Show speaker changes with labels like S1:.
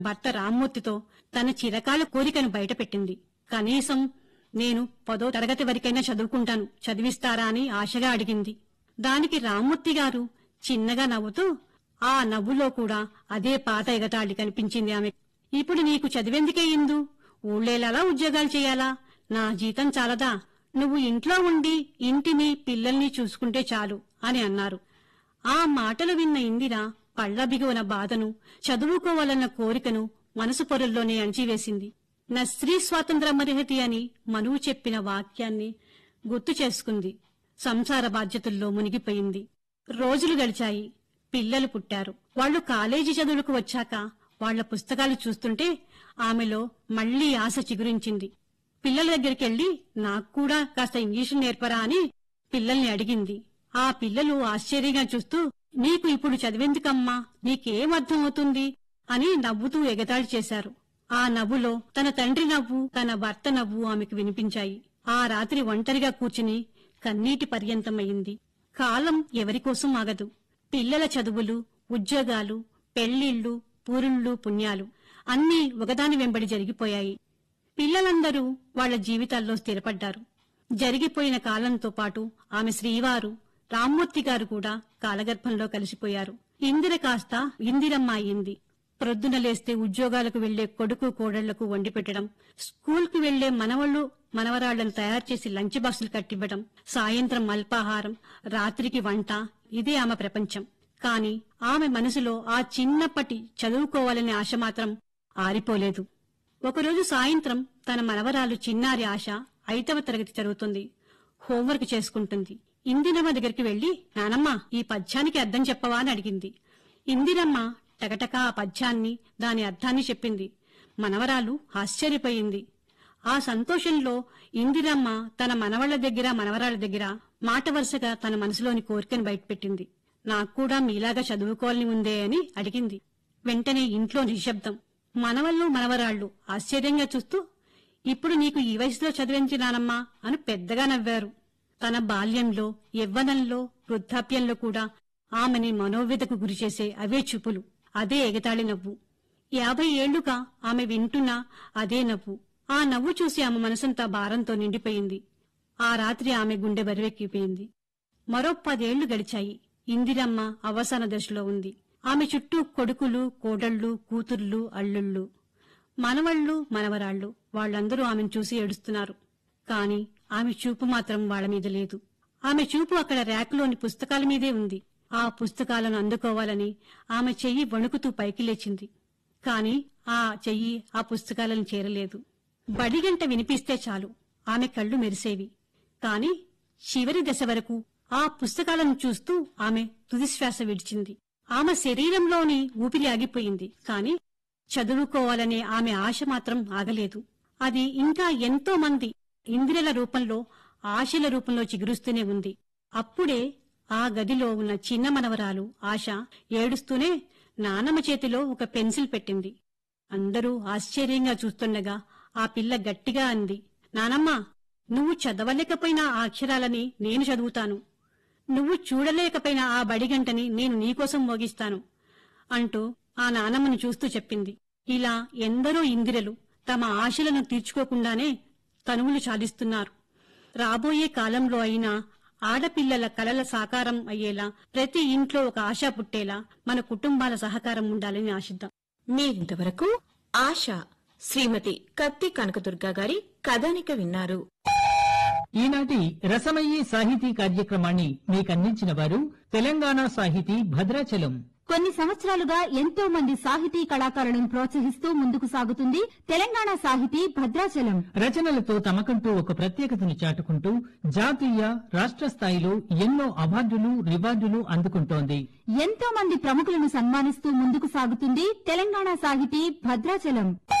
S1: భర్త రామ్మూర్తితో తన చిరకాల కోరికను బయటపెట్టింది కనీసం నేను పదో తరగతి వరకైనా చదువుకుంటాను చదివిస్తారా అని ఆశగా అడిగింది దానికి రామ్మూర్తి గారు చిన్నగా నవ్వుతూ ఆ నవ్వులో కూడా అదే పాత ఎగతాళి కనిపించింది ఆమె ఇప్పుడు నీకు చదివెందుకే ఇందు ఊళ్ళేలా ఉద్యోగాలు చేయాలా నా జీతం చాలదా నువ్వు ఇంట్లో ఉండి ఇంటిని పిల్లల్ని చూసుకుంటే చాలు అని అన్నారు ఆ మాటలు విన్న ఇందిర పళ్ల బిగువన బాధను చదువుకోవాలన్న కోరికను మనసు పొరల్లోనే అణిచివేసింది నా స్త్రీ స్వాతంత్ర మరిహతి అని మనువు చెప్పిన వాక్యాన్ని గుర్తు చేసుకుంది సంసార బాధ్యతల్లో మునిగిపోయింది రోజులు గడిచాయి పిల్లలు పుట్టారు వాళ్ళు కాలేజీ చదువులకు వచ్చాక వాళ్ళ పుస్తకాలు చూస్తుంటే ఆమెలో మళ్లీ ఆశ చిగురించింది పిల్లల దగ్గరికెళ్లి నాకు కూడా కాస్త ఇంగ్లీషు నేర్పరా అని పిల్లల్ని అడిగింది ఆ పిల్లలు ఆశ్చర్యంగా చూస్తూ నీకు ఇప్పుడు చదివెందుకమ్మా నీకేం అర్థమవుతుంది అని నవ్వుతూ ఎగతాళి చేశారు ఆ నవ్వులో తన తండ్రి నవ్వు తన భర్త నవ్వు ఆమెకు వినిపించాయి ఆ రాత్రి ఒంటరిగా కూర్చుని కన్నీటి పర్యంతమయ్యింది కాలం ఎవరికోసం ఆగదు పిల్లల చదువులు ఉద్యోగాలు పెళ్లిళ్లు పూరుళ్ళు పుణ్యాలు అన్నీ ఒకదాని వెంబడి జరిగిపోయాయి పిల్లలందరూ వాళ్ళ జీవితాల్లో స్థిరపడ్డారు జరిగిపోయిన కాలంతో పాటు ఆమె శ్రీవారు రామ్మూర్తి గారు కూడా కాలగర్భంలో కలిసిపోయారు ఇందిర కాస్త ఇందిరమ్మ అయింది ప్రొద్దున లేస్తే ఉద్యోగాలకు వెళ్లే కొడుకు కోడళ్లకు వండి పెట్టడం స్కూల్కు వెళ్లే మనవళ్లు మనవరాళ్లను తయారు చేసి లంచ్ బాక్సులు కట్టివ్వడం సాయంత్రం అల్పాహారం రాత్రికి వంట ఇదే ఆమె ప్రపంచం కాని ఆమె మనసులో ఆ చిన్నప్పటి చదువుకోవాలనే ఆశ మాత్రం ఆరిపోలేదు ఒకరోజు సాయంత్రం తన మనవరాలు చిన్నారి ఆశ ఐదవ తరగతి చదువుతుంది హోంవర్క్ చేసుకుంటుంది ఇందిరమ్మ దగ్గరికి వెళ్లి నానమ్మ ఈ పద్యానికి అర్థం చెప్పవా అని అడిగింది ఇందిరమ్మ టకటకా ఆ పద్యాన్ని దాని అర్థాన్ని చెప్పింది మనవరాలు ఆశ్చర్యపోయింది ఆ సంతోషంలో ఇందిరమ్మ తన మనవళ్ల దగ్గర మనవరాళ్ల దగ్గర మాట వరుసగా తన మనసులోని కోరికను బయటపెట్టింది నాకు కూడా మీలాగా చదువుకోవాలని ఉందే అని అడిగింది వెంటనే ఇంట్లో నిశ్శబ్దం మనవళ్ళు మనవరాళ్లు ఆశ్చర్యంగా చూస్తూ ఇప్పుడు నీకు ఈ వయసులో చదివించి నానమ్మా అని పెద్దగా నవ్వారు తన బాల్యంలో యవ్వనంలో వృద్ధాప్యంలో కూడా ఆమెని మనోవ్యతకు గురిచేసే అవే చూపులు అదే ఎగతాళి నవ్వు యాభై ఏళ్లుగా ఆమె వింటున్న అదే నవ్వు ఆ నవ్వు చూసి ఆమె మనసంతా భారంతో నిండిపోయింది ఆ రాత్రి ఆమె గుండె బరువెక్కిపోయింది మరో పదేళ్లు గడిచాయి ఇందిరమ్మ అవసాన దశలో ఉంది ఆమె చుట్టూ కొడుకులు కోడళ్ళు కూతుర్లు అల్లుళ్ళు మనవళ్ళు మనవరాళ్ళు వాళ్ళందరూ ఆమెను చూసి ఏడుస్తున్నారు కాని ఆమె చూపు మాత్రం వాళ్ళ మీద లేదు ఆమె చూపు అక్కడ ర్యాక్లోని పుస్తకాల మీదే ఉంది ఆ పుస్తకాలను అందుకోవాలని ఆమె చెయ్యి వణుకుతూ పైకి లేచింది కాని ఆ చెయ్యి ఆ పుస్తకాలను చేరలేదు బడిగంట వినిపిస్తే చాలు ఆమె కళ్ళు మెరిసేవి కాని చివరి దశ వరకు ఆ పుస్తకాలను చూస్తూ ఆమె తుదిశ్వాస విడిచింది ఆమె శరీరంలోని ఊపిరి ఆగిపోయింది కాని చదువుకోవాలనే ఆమె ఆశ మాత్రం ఆగలేదు అది ఇంకా ఎంతో మంది ఇందిరల రూపంలో ఆశల రూపంలో చిగురుస్తూనే ఉంది అప్పుడే ఆ గదిలో ఉన్న చిన్న మనవరాలు ఆశ ఏడుస్తూనే నానమ్మ చేతిలో ఒక పెన్సిల్ పెట్టింది అందరూ ఆశ్చర్యంగా చూస్తుండగా ఆ పిల్ల గట్టిగా అంది నానమ్మ నువ్వు చదవలేకపోయినా ఆ అక్షరాలని నేను చదువుతాను నువ్వు చూడలేకపోయినా ఆ బడిగంటని నేను నీకోసం మోగిస్తాను అంటూ ఆ నానమ్మను చూస్తూ చెప్పింది ఇలా ఎందరో ఇందిరలు తమ ఆశలను తీర్చుకోకుండానే తనువులు చాలిస్తున్నారు రాబోయే కాలంలో అయినా ఆడపిల్లల కలల సాకారం అయ్యేలా ప్రతి ఇంట్లో ఒక ఆశ పుట్టేలా మన కుటుంబాల సహకారం ఉండాలని ఆశిద్దాం
S2: మీరింతవరకు ఆశ శ్రీమతి కత్తి కనకదుర్గ గారి కథానిక విన్నారు
S3: ఈనాటి రసమయీ సాహితీ కార్యక్రమాన్ని మీకందించిన వారు తెలంగాణ సాహితీ భద్రాచలం
S4: కొన్ని సంవత్సరాలుగా ఎంతో మంది సాహితీ కళాకారులను ప్రోత్సహిస్తూ ముందుకు సాగుతుంది తెలంగాణ సాహితీ భద్రాచలం
S3: రచనలతో తమకంటూ ఒక ప్రత్యేకతను చాటుకుంటూ జాతీయ రాష్ట్ర స్థాయిలో ఎన్నో అవార్డులు రివార్డులు అందుకుంటోంది
S4: ఎంతో మంది ప్రముఖులను సన్మానిస్తూ ముందుకు సాగుతుంది తెలంగాణ సాహితీ భద్రాచలం